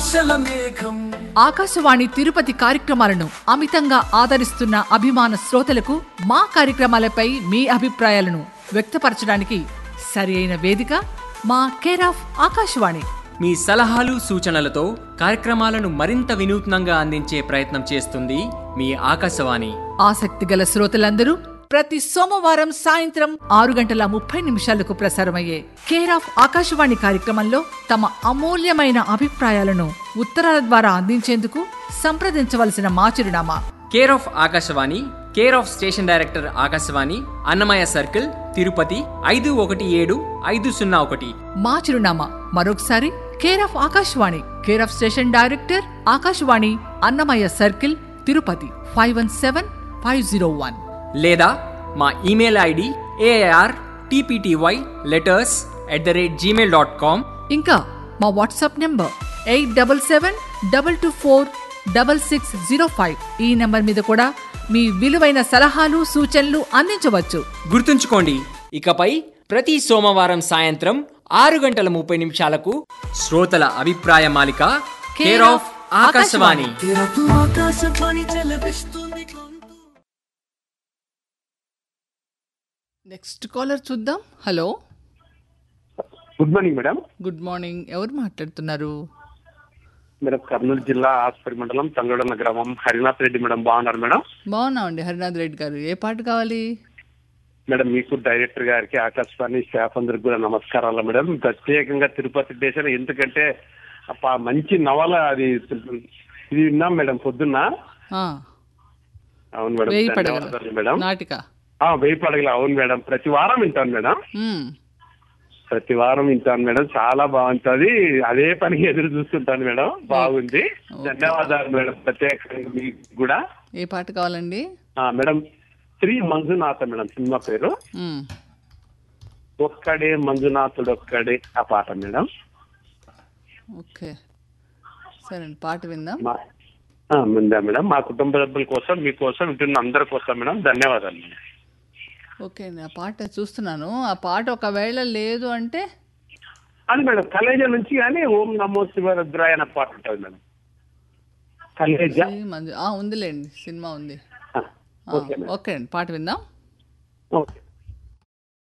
ఆశల మేఘం ఆకాశవాణి తిరుపతి కార్యక్రమాలను అమితంగా ఆదరిస్తున్న అభిమాన శ్రోతలకు మా కార్యక్రమాలపై మీ అభిప్రాయాలను వ్యక్తపరచడానికి సరి అయిన వేదిక మా కేర్ ఆఫ్ ఆకాశవాణి మీ సలహాలు సూచనలతో కార్యక్రమాలను మరింత వినూత్నంగా అందించే ప్రయత్నం చేస్తుంది మీ ఆకాశవాణి ఆసక్తి గల శ్రోతలందరూ ప్రతి సోమవారం సాయంత్రం ఆరు గంటల ముప్పై నిమిషాలకు ప్రసారమయ్యే కేర్ ఆఫ్ ఆకాశవాణి కార్యక్రమంలో తమ అమూల్యమైన అభిప్రాయాలను ఉత్తరాల ద్వారా అందించేందుకు సంప్రదించవలసిన మా చిరునామా care of Akashvani care of station director Akashvani Annamayya circle Tirupati ఐదు ఒకటి ఏడు ఐదు సున్నా ఒకటి మా చిరునామా మరొకసారి care of Akashvani care of station director Akashvani Annamayya circle Tirupati five one seven five zero one లేదా మా email ID AR TPTY letters at the rate Gmail dot com ఇంకా మా WhatsApp number eight double seven double two four double six zero five ఈ number మీద కూడా మీ విలువైన సలహాలు సూచనలు అందించవచ్చు గుర్తుంచుకోండి ఇకపై ప్రతి సోమవారం సాయంత్రం ఆరు గంటల ముప్పై నిమిషాలకు శ్రోతల అభిప్రాయ మాలిక కేర్ ఆఫ్ ఆకాశవాణి తెరపు ఆకాశవాణి చెలపిస్తుంది గొంతు నెక్స్ట్ కాలర్ చూద్దాం hello good morning madam good morning ఎవరు మాట్లాడుతున్నారు మేడం కర్నూలు జిల్లా ఆస్పరి మండలం తంగడన్న గ్రామం హరినాథ్ రెడ్డి మేడం బాగున్నారు మేడం బాగున్నామండి హరినాథ్ రెడ్డి గారు ఏ పాట కావాలి మేడం మీకు డైరెక్టర్ గారికి ఆకాశవాణి స్టాఫ్ అందరికి కూడా నమస్కారాలు మేడం ప్రత్యేకంగా తిరుపతి స్టేషన్ ఎందుకంటే అప్ప మంచి నవల అది ఇది విన్నాం మేడం పొద్దున్న ఆ, అవును మేడం వేయి ధన్యవాదాలు పడగల మేడం నాటిక ఆ, వెయ్యి పడగల అవును మేడం ప్రతి వారం వింటాను మేడం మ్మ్. ప్రతి వారం వింటాను మేడం చాలా బాగుంటది అదే పనికి ఎదురు చూస్తుంటాను మేడం బాగుంది ధన్యవాదాలు మేడం ప్రత్యేకంగా మీకు కూడా ఏ పాట కావాలండి ఆ, మేడం శ్రీ మంజునాథ మేడం సినిమా పేరు మ్మ్. ఒక్కడే మంజునాథుడు ఒక్కడే ఆ పాట మేడం ఓకే సరే అండి పాట విందాం మా ఆ, ఉందా మేడం మా కుటుంబ సభ్యుల కోసం మీకోసం వింటున్న అందరి కోసం మేడం ధన్యవాదాలు మేడం ఓకే అండి ఆ పాట చూస్తున్నాను ఆ పాట ఒకవేళ లేదు అంటే అది మేడం కలేజ నుంచి కానీ ఓం నమో శివరుద్రాయ అనే పాట ఉంటుంది మేడం కలేజ శ్రీ మంజు ఆ, ఉందిలేండి సినిమా ఉంది ఆ, ఆ, ఓకే మేడం ఓకే అండి పాట విందాం ఓకే